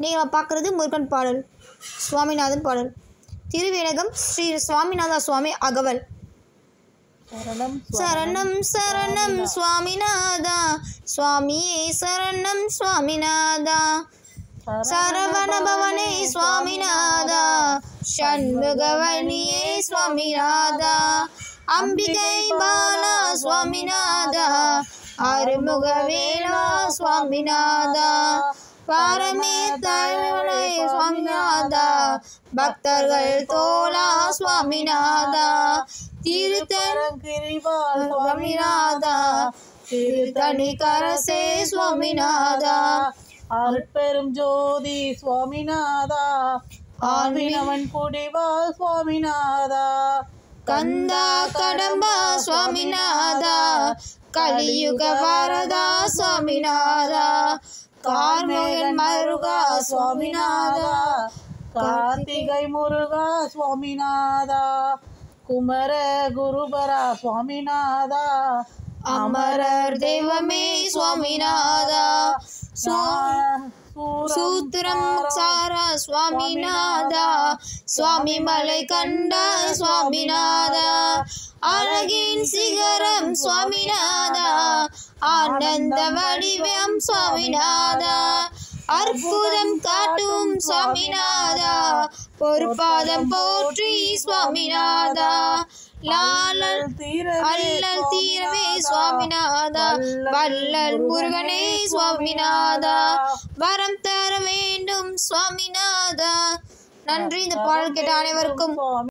நீங்கள் பார்க்குறது முருகன் பாடல் சுவாமிநாதன் பாடல் திருவேடகம் ஸ்ரீ சுவாமிநாதா சுவாமி அகவல் சரணம் சரணம் சரணம் சுவாமிநாதா சுவாமியே சரணம் சுவாமிநாதா சரவண பவனே சுவாமிநாதா ஷண்முகவனியே சுவாமிநாதா அம்பிகை பாலா சுவாமிநாதா அருமுகவேலா சுவாமிநாதா பாரமே தலைவனே சுவாமிநாதா பக்தர்கள் தோலா சுவாமிநாதா திருத்தரம் கிரிவால் சுவாமிநாதா திருத்தணி கரசே சுவாமிநாதா அருட்பெரும் ஜோதி சுவாமிநாதா ஆவினவன் குடிவா சுவாமிநாதா கந்தா கடம்பா சுவாமிநாதா கலியுக வரதா சுவாமிநாதா கார்மேகன் மருகா சுவாமிநாதா கார்த்திகை முருகா சுவாமிநாதா குமர குருபரா சுவாமிநாதா அமரர் தெய்வமே சுவாமிநாதா சூத்திரம் சாரா சுவாமிநாதா சுவாமி மலை கண்ட சுவாமிநாதா அழகின் சிகரம் சுவாமிநாதா ஆனந்த வடிவம் சுவாமிநாதா அற்புதம் காட்டும் சுவாமிநாதா பொறுப்பாதம் போற்றி சுவாமிநாதா லாலல் அல்லல் தீரவே சுவாமிநாதா வள்ளல் முருகனே சுவாமிநாதா வரம் தர வேண்டும் சுவாமிநாதா நன்றி இந்த பாடல் கேட்ட அனைவருக்கும்